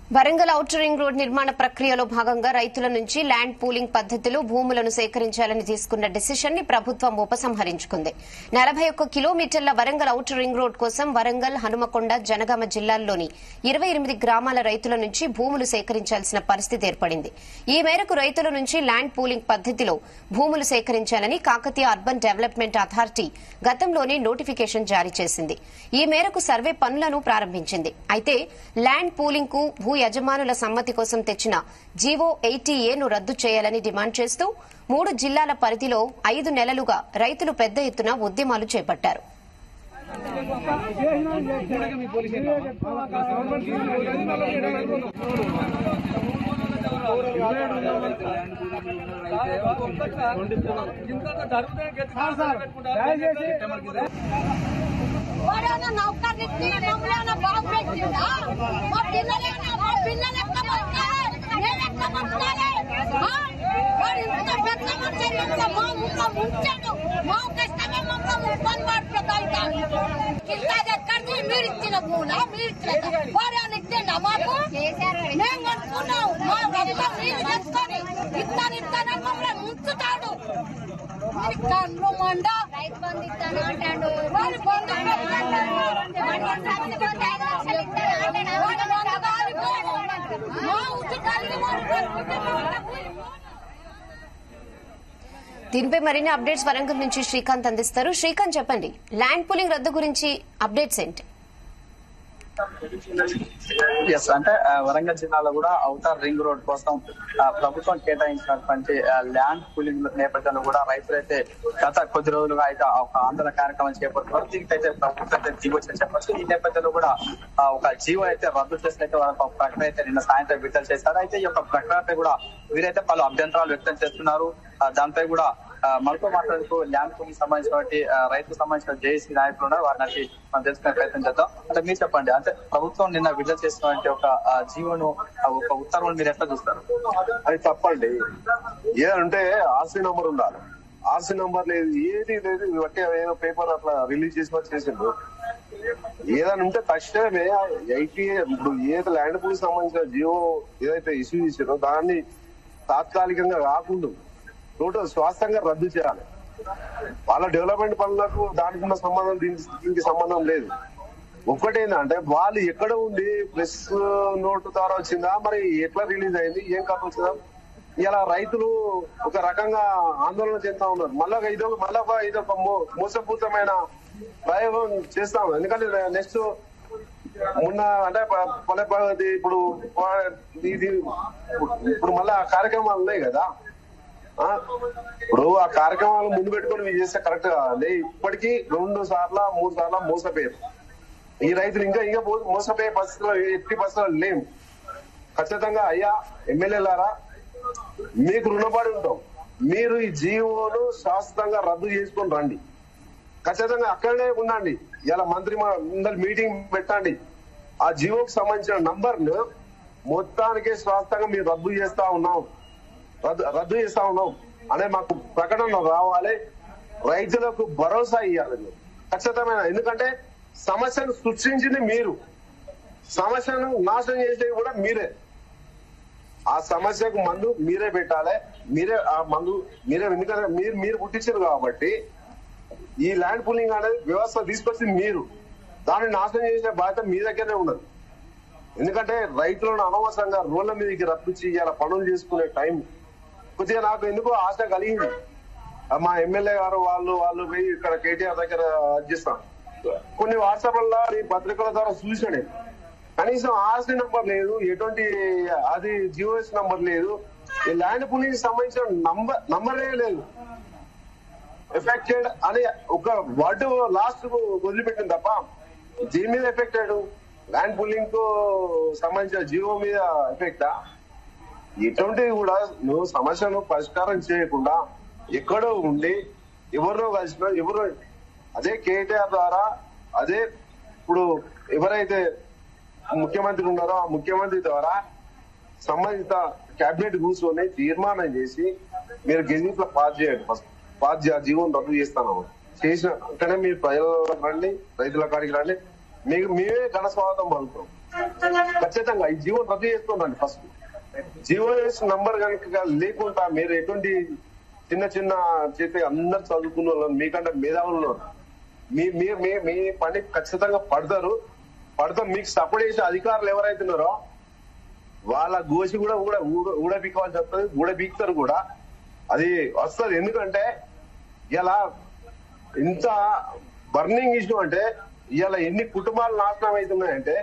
Warangal outer ring road నిర్మాణ ప్రక్రియలో భాగంగా రైతుల నుంచి ల్యాండ్ పూలింగ్ పద్దతిలో భూములను సేకరించాలని తీసుకున్న డిసిషన్ ని ప్రభుత్వం ఉపసంహరించుకుంది నలభై ఒక్క కిలోమీటర్ల వరంగల్ ఔటర్ రింగ్ రోడ్ కోసం వరంగల్ హనుమకొండ జనగామ జిల్లాల్లోని ఇరవై ఎనిమిది గ్రామాల రైతుల నుంచి భూములు సేకరించాల్సిన పరిస్థితి ఏర్పడింది ఈ మేరకు రైతుల నుంచి ల్యాండ్ పూలింగ్ పద్దతిలో భూములు సేకరించాలని కాకతీయ అర్బన్ డెవలప్మెంట్ అథారిటీ గతంలోనే నోటిఫికేషన్ జారీ చేసింది ఈ మేరకు సర్వే పనులను ప్రారంభించింది అయితే ల్యాండ్ పూలింగ్ కు భూ యజమానుల సమ్మతి కోసం తెచ్చిన జీవో ఎయిటీఏను రద్దు చేయాలని డిమాండ్ చేస్తూ మూడు జిల్లాల పరిధిలో ఐదు నెలలుగా రైతులు పెద్ద ఎత్తున ఉద్యమాలు చేపట్టారు వాడేమన్నా నౌకర్ని ఇచ్చి మమ్మల్ని బాబు పెట్టిందా మా పిల్లలేమన్నా మా పిల్లలు ఎట్లా బతకాలి నేను ఎట్లా బతకాలి ఆ? వాడు ఇంత పెద్ద మనిషి మమ్మల్ని మా ముఖం ముంచాడు మా కష్టమే మమ్మల్ని పని పడుతుంది కింద ఎక్కడిది మీరు ఇచ్చిన భూలా మీరు ఇచ్చిన వాడేమన్నా ఇచ్చిండా మాకు మేము కొనుక్కున్నాం మా మొత్తం మీరు తెచ్చుకొని ఇస్తాను ఇస్తానని మమ్మల్ని ముంచుతాడు కన్ను మండ రైతు బంధు ఇస్తాను అంటాడు వాడి బంధు మా ఉచితానికి దీనిపై మరిన్ని అప్డేట్స్ వరంగల్ నుంచి శ్రీకాంత్ అందిస్తారు శ్రీకాంత్ చెప్పండి ల్యాండ్ పూలింగ్ రద్దు గురించి అప్డేట్స్ ఏంటి ఎస్ అంటే ఆ, వరంగల్ జిల్లాలో కూడా ఔటర్ రింగ్ రోడ్ కోసం ఆ, ప్రభుత్వం కేటాయించినటువంటి ఆ, ల్యాండ్ పూలింగ్ నేపథ్యంలో కూడా రైతులైతే గత కొద్ది రోజులుగా అయితే ఒక ఆందోళన కార్యక్రమం చేపడుతున్నారు దీనికి అయితే ప్రభుత్వం అయితే దిగొచ్చని చెప్పొచ్చు ఈ నేపథ్యంలో కూడా ఆ, ఒక జీవో అయితే రద్దు చేసినట్టు వాళ్ళ ఒక ప్రకటన అయితే నిన్న సాయంత్రం విడుదల చేశారు అయితే ఈ యొక్క ప్రకటనపై కూడా వీరైతే పలు అభ్యంతరాలు వ్యక్తం చేస్తున్నారు ఆ, దానిపై కూడా ఆ, మనతో మాట్లాడుతూ ల్యాండ్ పూలింగ్ సంబంధించినటువంటి ఆ, రైతుకు సంబంధించిన జేఏసీ నాయకులు ఉన్నారు వారిని అడిగి మనం తెలుసుకునే ప్రయత్నం చేద్దాం అంటే మీరు చెప్పండి అంటే ప్రభుత్వం నిన్న విడుదల చేసినటువంటి ఒక ఆ, జీవోను ఆ, ఒక ఉత్తర్వులు మీరు ఎట్లా చూస్తారు అది తప్పండి ఏదంటే ఆర్సీ నంబర్ ఉండాలి ఆర్సీ నంబర్ లేదు ఏది లేదు ఇది బట్టి ఏదో పేపర్ అట్లా రిలీజ్ చేసి చేసిండు ఏదైనా ఉంటే తక్షణమే ఐటీఏ ఇప్పుడు ఏది ల్యాండ్ పూల్ సంబంధించిన జియో ఏదైతే ఇష్యూ చేసారో దాన్ని తాత్కాలికంగా కాకుండా టోటల్ స్వాస్థంగా రద్దు చేయాలి వాళ్ళ డెవలప్మెంట్ పనులకు దానికి ఉన్న సంబంధం దీనికి దీనికి సంబంధం లేదు ఒక్కటేందంటే వాళ్ళు ఎక్కడ ఉండి ప్రెస్ నోటు ద్వారా వచ్చిందా మరి ఎట్లా రిలీజ్ అయింది ఏం కథ వచ్చిందా ఇలా రైతులు ఒక రకంగా ఆందోళన చెందుతా ఉన్నారు మళ్ళా ఇదొక మళ్ళా ఒక ఇదొక మో- మోసపూరితమైన ప్రయోగం చేస్తాం ఎందుకంటే నెక్స్ట్ మొన్న అంటే ప- పల్లె ప్రగతి ఇప్పుడు వా- ఇది ఇప్పుడు మళ్ళా ఆ కార్యక్రమాలు ఉన్నాయి కదా ఆ ఇప్పుడు ఆ కార్యక్రమాలు ముందు పెట్టుకొని మీరు చేస్తే కరెక్ట్ కాదండి ఇప్పటికీ రెండు సార్ల మూడు సార్ల మోసపోయారు ఈ రైతులు ఇంకా ఇంకా మో- మోసపోయే పరిస్థితిలో ఎట్టి పరిస్థితుల్లో లేవు ఖచ్చితంగా అయ్యా ఎమ్మెల్యేలారా మీకు రుణపడి ఉంటాం మీరు ఈ జీవోను శాశ్వతంగా రద్దు చేసుకొని రండి ఖచ్చితంగా అక్కడనే ఉండండి ఇలా మంత్రి మండలి మీటింగ్ పెట్టండి ఆ జీవోకి సంబంధించిన నంబర్ ను మొత్తానికే శాశ్వతంగా మీరు రద్దు చేస్తా ఉన్నాం రద్దు రద్దు చేస్తా ఉన్నాం అనే మాకు ప్రకటన రావాలి రైతులకు భరోసా ఇవ్వాలి మీరు. ఖచ్చితమైన ఎందుకంటే సమస్యను సృష్టించింది మీరు సమస్యను నాశనం చేసేది కూడా మీరే ఆ సమస్యకు మందు మీరే పెట్టాలి మీరే ఆ మందు మీరే ఎందుకంటే మీరు మీరు పుట్టించారు కాబట్టి ఈ ల్యాండ్ పూలింగ్ అనేది వ్యవస్థ తీసుకొచ్చింది మీరు దాన్ని నాశనం చేసే బాధ్యత మీ దగ్గరనే ఉన్నది ఎందుకంటే రైతులను అనవసరంగా రోడ్ల మీదకి రప్పించి ఇలా పనులు చేసుకునే టైం కొద్దిగా నాకు ఎందుకో ఆశ కలిగింది ఆ మా ఎమ్మెల్యే గారు వాళ్ళు వాళ్ళు పోయి ఇక్కడ కేటీఆర్ దగ్గర చేస్తాం కొన్ని వాట్సాప్లలో ఈ పత్రికల ద్వారా చూసాను నేను. కనీసం ఆర్సీ నంబర్ లేదు ఎటువంటి అది జియోఎస్ నంబర్ లేదు ఈ ల్యాండ్ పూలింగ్ సంబంధించిన నంబర్ నంబరే లేదు ఎఫెక్టెడ్ అని ఒక వర్డ్ లాస్ట్ వదిలిపెట్టింది తప్ప దీని మీద ఎఫెక్టెడ్ ల్యాండ్ పూలింగ్ కు సంబంధించిన జియో మీద ఎఫెక్టా ఇటువంటివి కూడా నువ్వు సమస్యను పరిష్కారం చేయకుండా ఎక్కడో ఉండి ఎవరినో కలిసిన ఎవరో అదే కేటీఆర్ ద్వారా అదే ఇప్పుడు ఎవరైతే ముఖ్యమంత్రి ఉన్నారో ఆ ముఖ్యమంత్రి ద్వారా సంబంధిత కేబినెట్ కూర్చొని తీర్మానం చేసి మీరు గెజిట్ లో పాస్ చేయండి ఫస్ట్ పాస్ చేయ జీవన్ రద్దు చేస్తాను చేసిన అక్కడే మీరు ప్రజలకు రండి రైతుల కాడికి రండి మీకు మేమే ఘన స్వాగతం పలుకుతాం ఖచ్చితంగా ఈ జీవో రద్దు చేస్తుండండి ఫస్ట్ జియోఎస్ నంబర్ కనుక లేకుండా మీరు ఎటువంటి చిన్న చిన్న చేతి అందరు చదువుకున్న వాళ్ళు మీకంటే మేధావులు ఉన్నారు. మీ మీ మీ మీ పని ఖచ్చితంగా పడతారు పడతాం మీకు సపోర్ట్ చేసే అధికారులు ఎవరైతే ఉన్నారో వాళ్ళ గోసి కూడా ఊడ ఊడ- ఊడబీక్కాల్సి వస్తుంది ఊడబీక్తారు కూడా అది వస్తుంది ఎందుకంటే ఇలా ఇంత బర్నింగ్ ఇష్యూ అంటే ఇలా ఎన్ని కుటుంబాలు నాశనం అవుతున్నాయంటే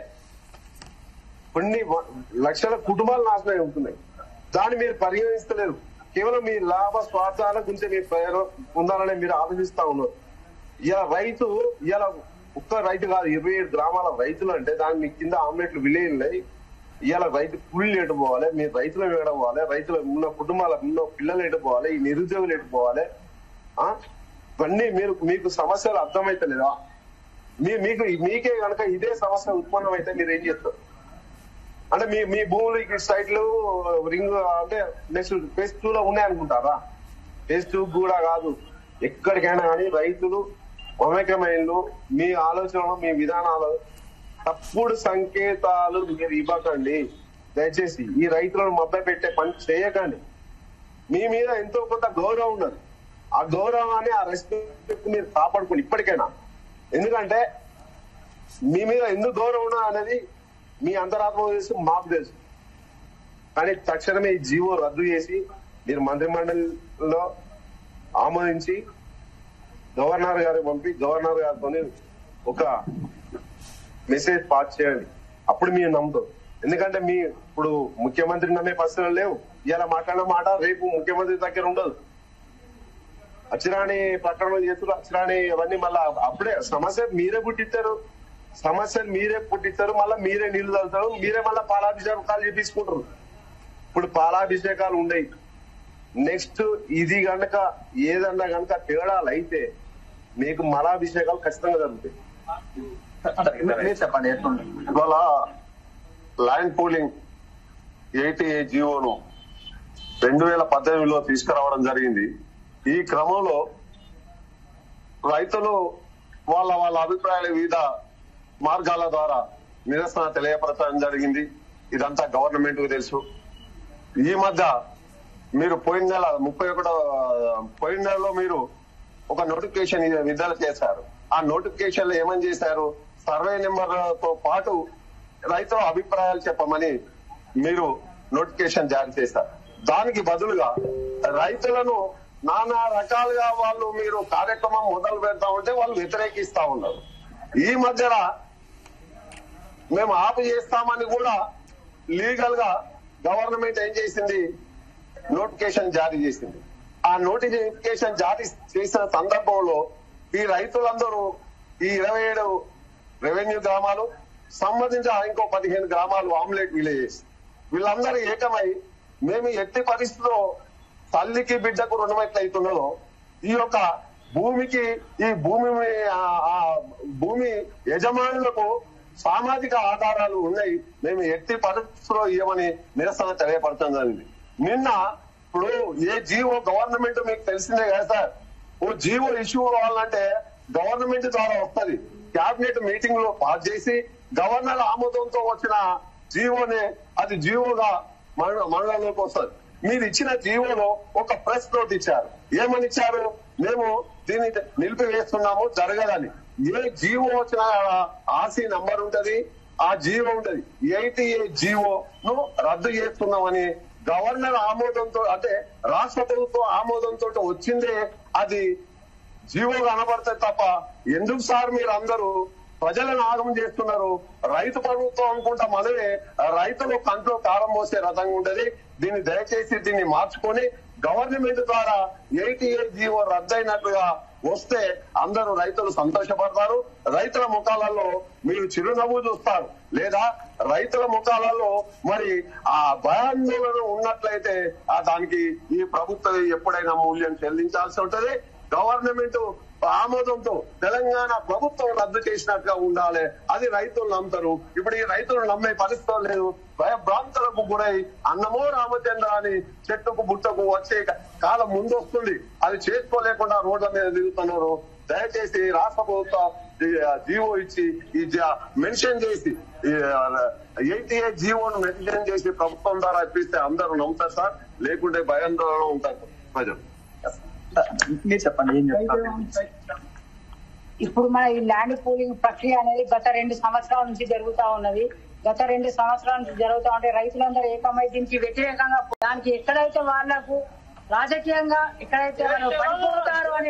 కొన్ని వ- లక్షల కుటుంబాలు నాశనం అవుతున్నాయి దాన్ని మీరు పరిగణిస్తలేరు కేవలం మీ లాభ స్వార్థాల గురించి మీ ప్రయోజనం పొందాలని మీరు ఆలోచిస్తా ఉన్నారు ఇలా రైతు ఇలా ఒక్క రైతు కాదు ఇరవై ఏడు గ్రామాల రైతులు అంటే దాని కింద ఆమ్లెట్లు విలేజ్ ఇవాళ రైతు కూలీలు ఎటు పోవాలి మీరు రైతులు వేయడం పోవాలి రైతులు ఉన్న కుటుంబాల ఉన్న పిల్లలు ఎటు పోవాలి ఈ నిరుద్యోగులు ఎటు పోవాలి ఆ ఇవన్నీ మీరు మీకు సమస్యలు అర్థమైతలేదా మీ మీకు మీకే కనుక ఇదే సమస్య ఉత్పన్నం అయితే మీరు ఏం చేస్తారు అంటే మీ మీ భూములకి సైట్లు రింగ్ అంటే నెక్స్ట్ ఫేజ్ టూ లో ఉన్నాయి అనుకుంటారా ఫేజ్ టూ కూడా కాదు ఎక్కడికైనా కానీ రైతులు మమేకమైనలు మీ ఆలోచనలు మీ విధానాలు తప్పుడు సంకేతాలు మీరు ఇవ్వకండి దయచేసి ఈ రైతులను మభ్య పెట్టే పని చేయకండి మీ మీద ఎంతో కొంత గౌరవం ఉన్నది ఆ గౌరవాన్ని ఆ రెస్పెక్ట్ మీరు కాపాడుకోండి ఇప్పటికైనా ఎందుకంటే మీ మీద ఎందుకు గౌరవం ఉన్నది అనేది మీ అంతరాత్మ తెలుసు మాకు తెలుసు కానీ తక్షణమే ఈ జీవో రద్దు చేసి మీరు మంత్రిమండలిలో ఆమోదించి గవర్నర్ గారికి పంపి గవర్నర్ గారితో ఒక మెసేజ్ పాస్ చేయండి అప్పుడు మీరు నమ్ముతారు ఎందుకంటే మీ ఇప్పుడు ముఖ్యమంత్రి నమ్మే పరిస్థితులు లేవు ఇలా మాట్లాడిన మాట రేపు ముఖ్యమంత్రి దగ్గర ఉండదు అచ్చిరాని ప్రకటనలు చేస్తారు అచ్చిరాని అవన్నీ మళ్ళా అప్పుడే సమస్య మీరే పుట్టిస్తారు సమస్యలు మీరే పుట్టిస్తారు మళ్ళీ మీరే నీళ్లు తగ్గుతారు మీరే మళ్ళీ పాలాభిషేకాలు చేపించుకుంటారు ఇప్పుడు పాలాభిషేకాలు ఉండయి నెక్స్ట్ ఇది గనక ఏదన్నా గనక తేడాలు అయితే మీకు మలాభిషేకాలు ఖచ్చితంగా జరుగుతాయి అంటే మీరు చెప్పండి ఎట్లుంది ఇవాళ ల్యాండ్ పూలింగ్ ఎయిటీ ఏ జీవోను రెండు వేల పద్దెనిమిదిలో తీసుకురావడం జరిగింది ఈ క్రమంలో రైతులు వాళ్ళ వాళ్ళ అభిప్రాయాల వివిధ మార్గాల ద్వారా నిరసన తెలియపరచడం జరిగింది ఇదంతా గవర్నమెంట్ కు తెలుసు ఈ మధ్య మీరు పోయిన నెల ముప్పై ఒకటో పోయిన నెలలో మీరు ఒక నోటిఫికేషన్ విడుదల చేశారు ఆ నోటిఫికేషన్ లో ఏమని చేశారు సర్వే నెంబర్ తో పాటు రైతుల అభిప్రాయాలు చెప్పమని మీరు నోటిఫికేషన్ జారీ చేశారు దానికి బదులుగా రైతులను నానా రకాలుగా వాళ్ళు మీరు కార్యక్రమం మొదలు పెడతా ఉంటే వాళ్ళు వ్యతిరేకిస్తా ఉన్నారు ఈ మధ్యన మేము ఆపు చేస్తామని కూడా లీగల్ గా గవర్నమెంట్ ఏం చేసింది నోటిఫికేషన్ జారీ చేసింది ఆ నోటిఫికేషన్ జారీ చేసిన సందర్భంలో ఈ రైతులందరూ ఈ ఇరవై ఏడు రెవెన్యూ గ్రామాలు సంబంధించిన ఇంకో పదిహేను గ్రామాలు ఆమ్లెట్ విలేజెస్ వీళ్ళందరూ ఏకమై మేము ఎట్టి పరిస్థితిలో తల్లికి బిడ్డకు రుణం ఎట్లయితున్నదో ఈ యొక్క భూమికి ఈ భూమి మీ- ఆ- ఆ భూమి యజమానులకు సామాజిక ఆధారాలు ఉన్నాయి మేము ఎట్టి పరిస్థితుల్లో ఇవ్వమని నిరసన తెలియపడటం జరిగింది నిన్న ఇప్పుడు ఏ జీవో గవర్నమెంట్ మీకు తెలిసిందే కదా సార్ ఓ జీవో ఇష్యూ కావాలంటే గవర్నమెంట్ ద్వారా వస్తది క్యాబినెట్ మీటింగ్ లో పాస్ చేసి గవర్నర్ ఆమోదంతో వచ్చిన జీవోనే అది జీవోగా మన మండలంలోకి వస్తుంది మీరు ఇచ్చిన జీవోలో ఒక ప్రెస్ నోట్ ఇచ్చారు ఏమని ఇచ్చారు మేము దీన్ని నిలిపివేస్తున్నాము జరగదని ఏ జీవో వచ్చినా ఆర్సీ నంబర్ ఉంటది ఆ జీవో ఉంటది ఎయిటీ ఏ జీవోను రద్దు చేస్తున్నామని గవర్నర్ ఆమోదంతో అంటే రాష్ట్ర ప్రభుత్వం ఆమోదంతో వచ్చిందే అది జీవో కనబడితే తప్ప ఎందుకు సార్ మీరు అందరూ ప్రజలను ఆగం చేస్తున్నారు రైతు ప్రభుత్వం అనుకుంటా మనమే రైతులు కంట్లో కారం పోసే రథంగా ఉంటది దీన్ని దయచేసి దీన్ని మార్చుకొని గవర్నమెంట్ ద్వారా ఎయిటీ ఎయిట్ జీవో రద్దయినట్లుగా వస్తే అందరూ రైతులు సంతోషపడతారు రైతుల ముఖాలలో మీరు చిరునవ్వు చూస్తారు లేదా రైతుల ముఖాలలో మరి ఆ భయాందోళన ఉన్నట్లయితే ఆ దానికి ఈ ప్రభుత్వం ఎప్పుడైనా మూల్యం చెల్లించాల్సి ఉంటది గవర్నమెంట్ ఆమోదంతో తెలంగాణ ప్రభుత్వం రద్దు చేసినట్టుగా ఉండాలి అది రైతులు నమ్ముతారు ఇప్పుడు ఈ రైతులు నమ్మే పరిస్థితి లేదు భయభ్రాంతులకు గురై అన్నమో రామచంద్ర అని చెట్టుకు బుట్టకు వచ్చే కాలం ముందు వస్తుంది అది చేసుకోలేకుండా రోడ్ల మీద దిగుతున్నారు దయచేసి రాష్ట్ర ప్రభుత్వం జీవో ఇచ్చి ఈ మెన్షన్ చేసి ఎయిటీ ఎయిట్ జీవోను మెన్షన్ చేసి ప్రభుత్వం ద్వారా ఇప్పిస్తే అందరూ నమ్ముతారు సార్ లేకుంటే భయాందోళన ఉంటారు ప్రజలు మీరు చెప్పండి ఏం చెప్తారు ఇప్పుడు మన ఈ ల్యాండ్ పూలింగ్ ప్రక్రియ అనేది గత రెండు సంవత్సరాల నుంచి జరుగుతా ఉన్నది గత రెండు సంవత్సరాల నుంచి జరుగుతా ఉంటే రైతులందరూ ఏకమై దీనికి వ్యతిరేకంగా దానికి ఎక్కడైతే వాళ్లకు రాజకీయంగా ఎక్కడైతే వాళ్ళు పడిపోతారు అనే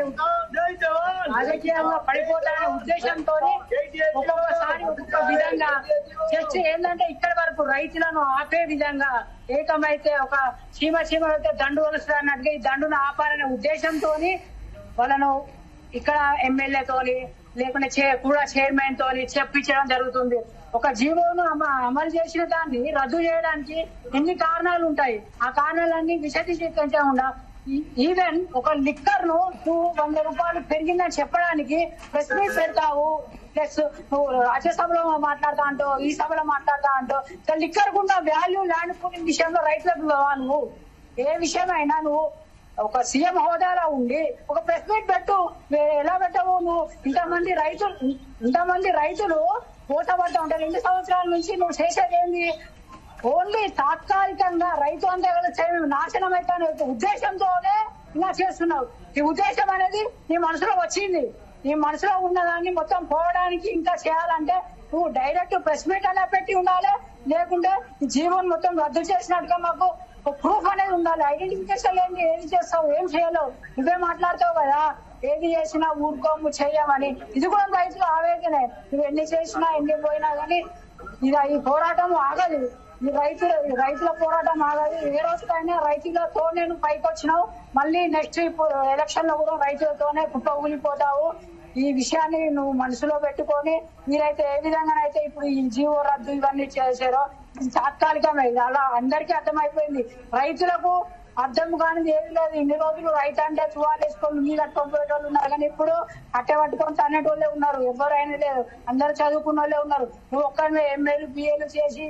రాజకీయంగా పడిపోతారనే ఉద్దేశంతో ఒక్కొక్కసారి ఒక్కొక్క విధంగా చర్చ ఏంటంటే ఇక్కడి వరకు రైతులను ఆపే విధంగా ఏకమైతే ఒక చీమ చీమ అయితే దండు వలుస్తుంది అన్నట్టుగా ఈ దండును ఆపాలనే ఉద్దేశంతోని వాళ్ళను ఇక్కడ ఎమ్మెల్యే తోని లేకుంటే చే- కూడా చైర్మన్ తోని చెప్పించడం జరుగుతుంది ఒక జీవోను అమ- అమలు చేసిన దాన్ని రద్దు చేయడానికి ఎన్ని కారణాలు ఉంటాయి ఆ కారణాలన్నీ విశదీకరించకుండా ఈ- ఈవెన్ ఒక లిక్కర్ ను నువ్వు వంద రూపాయలు పెరిగిందని చెప్పడానికి ప్రెస్ మీట్ పెడతావు ప్లస్ నువ్వు రాజ్యసభలో మాట్లాడతా అంటో ఈ సభలో మాట్లాడతా అంటో ఇక లిక్కర్ కున్న వాల్యూ ల్యాండ్ పూలింగ్ విషయంలో రైతులకు ఇవ్వవా నువ్వు ఏ విషయమైనా నువ్వు ఒక సీఎం హోదాలో ఉండి ఒక ప్రెస్ మీట్ పెట్టు వే- ఎలా పెట్టవు నువ్వు ఇంతమంది రైతులు ఇంతమంది రైతులు మూతపడతా ఉంటారు ఎన్ని సంవత్సరాల నుంచి నువ్వు చేసేది ఏంది ఓన్లీ తాత్కాలికంగా రైతు అంతా కలిసి నాశనం అవుతానే ఉద్దేశంతోనే ఇలా చేస్తున్నావు ఈ ఉద్దేశం అనేది నీ మనసులో వచ్చింది నీ మనసులో ఉన్నదాన్ని మొత్తం పోవడానికి ఇంకా చేయాలంటే నువ్వు డైరెక్ట్ ప్రెస్ మీట్ అలా పెట్టి ఉండాలి లేకుంటే ఈ జీవన్ మొత్తం రద్దు చేసినట్టుగా మాకు ప్రూఫ్ అనేది ఉండాలి ఐడెంటిఫికేషన్ ఏంటి ఏది చేస్తావు ఏం చేయలేవు నువ్వే మాట్లాడతావు కదా ఏది చేసినా ఊరుకోము చెయ్యమని ఇది కూడా రైతులు ఆవేదనే నువ్వు ఎన్ని చేసినా ఎన్ని పోయినా కానీ ఇది ఈ పోరాటం ఆగదు ఈ రైతుల ఈ రైతుల పోరాటం ఆగదు ఏ రోజుకైనా రైతులతో నేను పైకి వచ్చినావు మళ్ళీ నెక్స్ట్ ఇప్పుడు ఎలక్షన్ లో కూడా రైతులతోనే కుప్ప ఊలిపోతావు ఈ విషయాన్ని నువ్వు మనసులో పెట్టుకొని మీరైతే ఏ విధంగానైతే ఇప్పుడు ఈ జీవో రద్దు ఇవన్నీ చేశారో ఇది తాత్కాలికమే ఇది అలా అందరికీ అర్థమైపోయింది రైతులకు అర్థం కానిది ఏది లేదు ఇన్ని రోజులు రైతు అంటే తువాలు వేసుకొని నీళ్ళు కట్టుకొని పోయేటోళ్ళు ఉన్నారు కానీ ఇప్పుడు అట్టే పట్టుకొని తన్నేటోళ్ళే ఉన్నారు ఎవరైనా లేదు అందరు చదువుకున్న వాళ్ళే ఉన్నారు నువ్వు ఒక్కరిని ఎమ్మెల్యే బిఏలు చేసి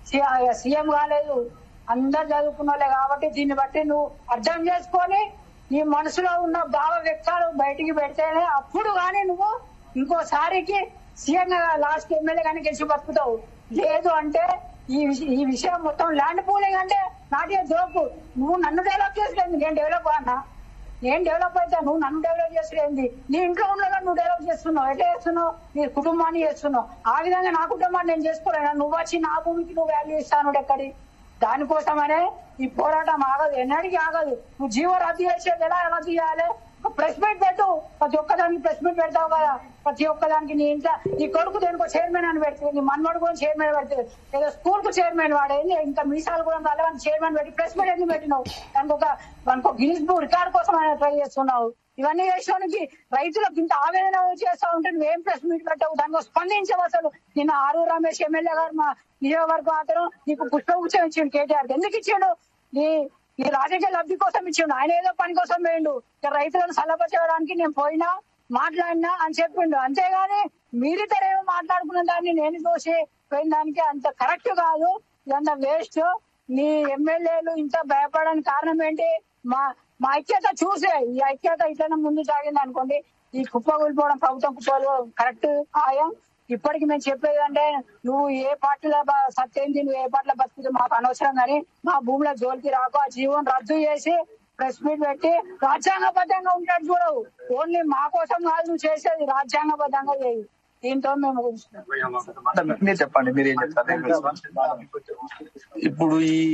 సీఎం కాలేదు అందరు చదువుకున్న వాళ్ళే కాబట్టి దీన్ని బట్టి నువ్వు అర్థం చేసుకొని నీ మనసులో ఉన్న భావ వ్యక్తాలు బయటికి పెడితేనే అప్పుడు గానీ నువ్వు ఇంకోసారికి సీఎం లాస్ట్ ఎమ్మెల్యే కానీ గెలిచి బతుకుతావు లేదు అంటే ఈ విష- ఈ విషయం మొత్తం ల్యాండ్ పూలింగ్ అంటే నాటే జోకు నువ్వు నన్ను డెవలప్ చేసలేదు నేను డెవలప్ అన్నా నేను డెవలప్ అయితే నువ్వు నన్ను డెవలప్ చేసేది నీ ఇంట్లో ఉండగా నువ్వు డెవలప్ చేస్తున్నావు ఎట్లా చేస్తున్నావు నీ కుటుంబాన్ని చేస్తున్నావు ఆ విధంగా నా కుటుంబాన్ని నేను చేసుకోలేను నువ్వు వచ్చి నా భూమికి నువ్వు వాల్యూ ఇస్తాను ఎక్కడి దానికోసమనే ఈ పోరాటం ఆగదు ఎన్నడికి ఆగదు నువ్వు జీవో రద్దు చేసేది ఎలా రద్దు చేయాలి ఒక ప్రెస్ మీట్ పెట్టు ప్రతి ఒక్కదానికి ప్రెస్ మీట్ పెడతావు కదా ప్రతి ఒక్కదానికి నీ ఇంట్లో నీ కొడుకు దేనికో చైర్మన్ అని పెడుతుంది నీ మన్మడు కూడా చైర్మన్ పెడుతుంది ఏదో స్కూల్ కు చైర్మన్ వాడేది ఇంకా మీసాలు కూడా relevant చైర్మన్ పెట్టి ప్రెస్ మీట్ ఎందుకు పెట్టినావు దానికి ఒక దానికి ఒక గిన్నీస్ బుక్ రికార్డ్ కోసం ఆయన ట్రై చేస్తున్నావు ఇవన్నీ చేసడానికి రైతులకు ఇంత ఆవేదన చేస్తా ఉంటే నువ్వేం ప్రెస్ మీట్ పెట్టవు దానికి స్పందించవు అసలు నిన్న ఆరు రమేష్ ఎమ్మెల్యే గారు మా నియోజకవర్గం అతను నీకు పుష్పగుచ్చం ఇచ్చిండు కేటీఆర్ ఎందుకు ఇచ్చిండు నీ నీ రాజకీయ లబ్ధి కోసం ఇచ్చిండు ఆయన ఏదో పని కోసం వేయండు ఇక రైతులను సలపచేయడానికి నేను పోయినా మాట్లాడినా అని చెప్పిండు అంతేగాని మీరిద్దరేమో మాట్లాడుకున్న దాన్ని నేను చూసి పోయిన దానికి అంత కరెక్ట్ కాదు ఇదంతా వేస్ట్ నీ ఎమ్మెల్యేలు ఇంత భయపడడానికి కారణం ఏంటి మా మా ఐక్యత చూసే ఈ ఐక్యత ఇట్లనే ముందు సాగింది అనుకోండి ఈ కుప్ప కూలిపోవడం ప్రభుత్వం కుప్పలు కరెక్ట్ ఖాయం ఇప్పటికి మేము చెప్పేది అంటే నువ్వు ఏ పార్టీలో బ- సత్యేంది నువ్వు ఏ పార్టీలో బతుకుతుంది మాకు అనవసరం కానీ మా భూమిలో జోలికి రాకు ఆ జీవన్ రద్దు చేసి ప్రెస్ మీట్ పెట్టి రాజ్యాంగబద్ధంగా ఉంటాడు చూడవు ఓన్లీ మా కోసం కాదు నువ్వు చేసేది రాజ్యాంగబద్ధంగా చేయి దీంతో మేము ముగిస్తున్నాం. అంటే మీరు చెప్పండి మీరు ఏం చెప్తారు ఏం తెలుసు? ఇప్పుడు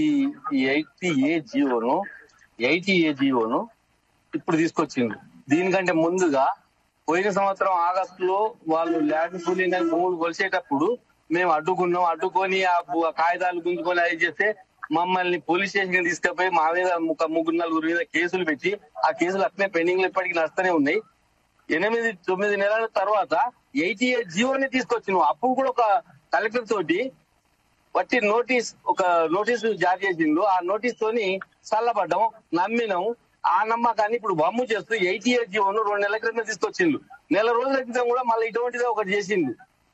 ఈ ఎయిటీ ఏ జీవోను ఎయిటీ ఏ జీవోను ఇప్పుడు తీసుకొచ్చింది దీనికంటే ముందుగా పోయిన సంవత్సరం ఆగస్టులో వాళ్ళు ల్యాండ్ పూలింగ్ అని భూములు కొలిసేటప్పుడు మేము అడ్డుకున్నాం అడ్డుకొని ఆ భూ- ఆ కాగితాలు గుంజుకొని అది చేస్తే మమ్మల్ని పోలీస్ స్టేషన్ తీసుకుపోయి మా మీద ఒక ముగ్గురు నలుగురు మీద కేసులు పెట్టి ఆ కేసులు అట్లనే పెండింగ్ లో ఇప్పటికీ నడుస్తూనే ఉన్నాయి ఎనిమిది తొమ్మిది నెలల తర్వాత ఎయిటీ ఎయిట్ జీవోని తీసుకొచ్చినాం అప్పుడు కూడా ఒక కలెక్టర్ తోటి వట్టి నోటీస్ ఒక నోటీస్ జారీ చేసిండు ఆ నోటీస్ తోని చల్లబడ్డం నమ్మినాం ఆ నమ్మకాన్ని ఇప్పుడు బమ్ము చేస్తూ ఎయిటీ ఎయిట్ జీవోను రెండు నెలల క్రితం తీసుకొచ్చిండు నెల రోజుల క్రితం కూడా మళ్ళీ ఇటువంటిదే ఒకటి చేసిండు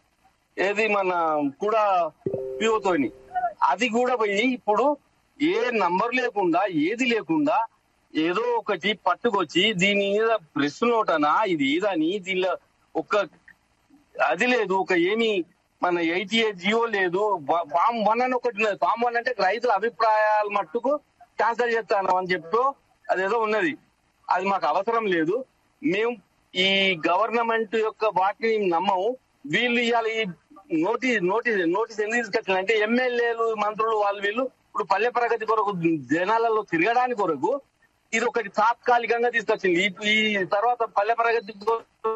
ఏది మన కూడా పిఓతోని అది కూడా పోయి ఇప్పుడు ఏ నంబర్ లేకుండా ఏది లేకుండా ఏదో ఒకటి పట్టుకొచ్చి దీని మీద ప్రెస్ నోటనా ఇది ఏదని దీనిలో ఒక అది లేదు ఒక ఏమి మన ఎయిటీఏ జియో లేదు బా- ఫామ్ వన్ అని ఒకటి ఉన్నది ఫామ్ వన్ అంటే రైతుల అభిప్రాయాల మట్టుకు క్యాన్సల్ చేస్తాను అని చెప్పి అదేదో ఉన్నది అది మాకు అవసరం లేదు మేము ఈ గవర్నమెంట్ యొక్క వాటిని నమ్మము వీళ్ళు ఇవాళ ఈ నోటీస్ నోటీస్ నోటీస్ ఎందుకు తీసుకొచ్చారంటే ఎమ్మెల్యేలు మంత్రులు వాళ్ళు వీళ్ళు ఇప్పుడు పల్లె ప్రగతి కొరకు జనాలలో తిరగడానికి కొరకు ఇది ఒకటి తాత్కాలికంగా తీసుకొచ్చింది ఈ- ఈ తర్వాత పల్లె ప్రగతి కొరకు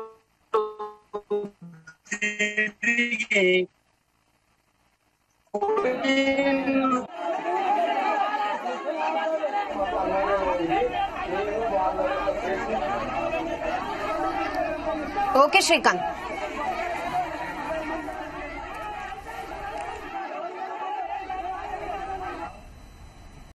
తిరిగి ఓకే శ్రీకాంత్